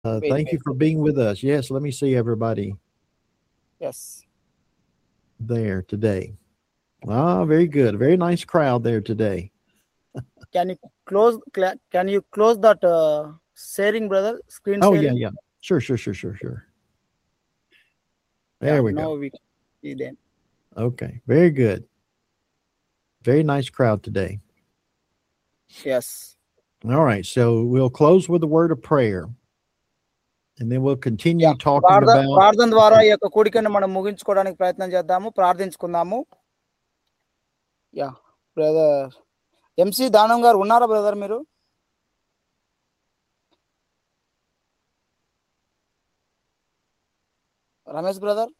Uh, Wait, thank you wait. for being with us. Yes, let me see everybody Yes. there today. Ah, very good. Very nice crowd there today. Can you close? cla- Can you close that uh, sharing, brother? Screen Oh, sharing. yeah, yeah. Sure, sure, sure, sure, sure. Yeah, There we now go. we can see them. Okay, very good. Very nice crowd today. Yes. All right, so we'll close with a word of prayer. And then we'll continue Yeah, talking ప్రార్థన about ప్రార్థన ద్వారా ఈ యొక్క కూడికను మనం ముగించుకోవడానికి ప్రయత్నం చేద్దాము ప్రార్థించుకుందాము yeah brother MC దానం గారు ఉన్నారా బ్రదర్ మీరు రమేష్ బ్రదర్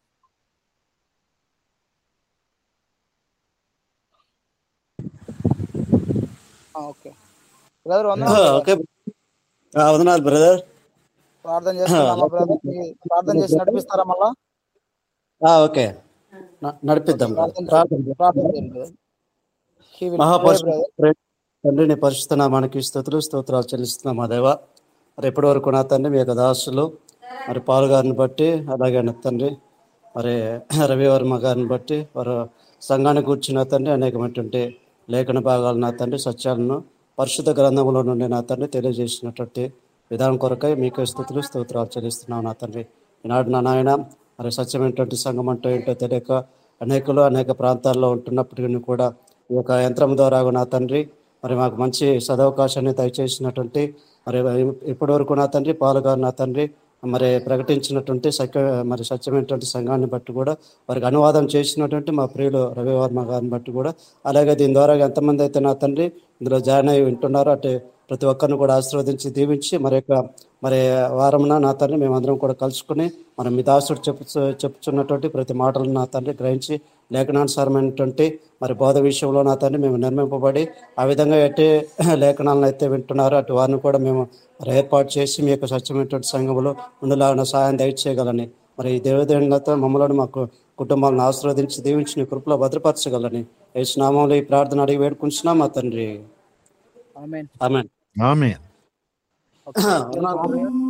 ఓకే బ్రదర్ వందనాలు brother. ఓకే ఆ, వందనాలు బ్రదర్ ప్రార్థన చేస్తున్నామా బ్రదర్ ప్రార్థన చేసి నడిపిస్తారా మళ్ళా ఆ, ఓకే న- నడిపిద్దాం ప్రార్థన ప్రార్థన ప్రార్థన చేయండి brother. He will pray, మహాపరిశుద్ధ brother. ప్రే- తండ్రి నీ పరిశుద్ధ నామానికి స్థుతులు స్తోత్రాలు చెల్లిస్తున్నాం మా దేవ మరి ఎప్పటి వరకు నా తండ్రి మీ యొక్క దాసులు మరి పాలు గారిని బట్టి అలాగే నా తండ్రి మరి రవివర్మ గారిని బట్టి వారు సంఘాన్ని కూర్చున్న తండ్రి అనేకమైనటువంటి లేఖన భాగాలు నా తండ్రి సత్యాలను పరిశుద్ధ గ్రంథంలో నుండి నా తండ్రి తెలియజేసినటువంటి విధానం కొరకై మీకు స్థుతులు స్తోత్రాలు చెల్లిస్తున్నాం నా తండ్రి ఈనాడు నా నాయన మరి సత్యమైనటువంటి సంఘం అంటే ఏంటో తెలియక అనేకులు అనేక ప్రాంతాల్లో ఉంటున్నప్పటికీ కూడా ఈ యొక్క యంత్రం ద్వారా నా తండ్రి మరి మాకు మంచి సదవకాశాన్ని దయచేసినటువంటి మరి ఇప్పటి వరకు నా తండ్రి పాలుగారు నా తండ్రి మరి ప్రకటించినటువంటి సత్య మరి సత్యమైనటువంటి సంఘాన్ని బట్టి కూడా వారికి అనువాదం చేసినటువంటి మా ప్రియులు రవివర్మ గారిని బట్టి కూడా అలాగే దీని ద్వారా ఎంతమంది అయితే నా తండ్రి ఇందులో జాయిన్ అయి వింటున్నారో అటు ప్రతి ఒక్కరిని కూడా ఆశీర్వదించి దీవించి మరి యొక్క మరి వారమున నా తండ్రి మేమందరం కూడా కలుసుకుని మరి మీ దాసుడు చెప్పు చెప్పుచున్నటువంటి ప్రతి మాటలను నా తండ్రి గ్రహించి లేఖనానుసారమైనటువంటి మరి బోధ విషయంలో నా తండ్రి మేము నిర్మింపబడి ఆ విధంగా ఎట్టి లేఖనాలను అయితే వింటున్నారో అటు వారిని కూడా మేము మరి ఏర్పాటు చేసి మీ యొక్క సత్యమైనటువంటి సంఘములో ఉండలాగిన సహాయం దయచేయగలని మరి ఈ దేవదేవులతో మమ్మల్ని మాకు కుటుంబాలను ఆశీర్వదించి దీవించి నీ కృపలో భద్రపరచగలని యేసు నామంలో ఈ ప్రార్థన అడిగి వేడుకుంటున్నాం మా తండ్రి Amen. Amen Amen. Okay.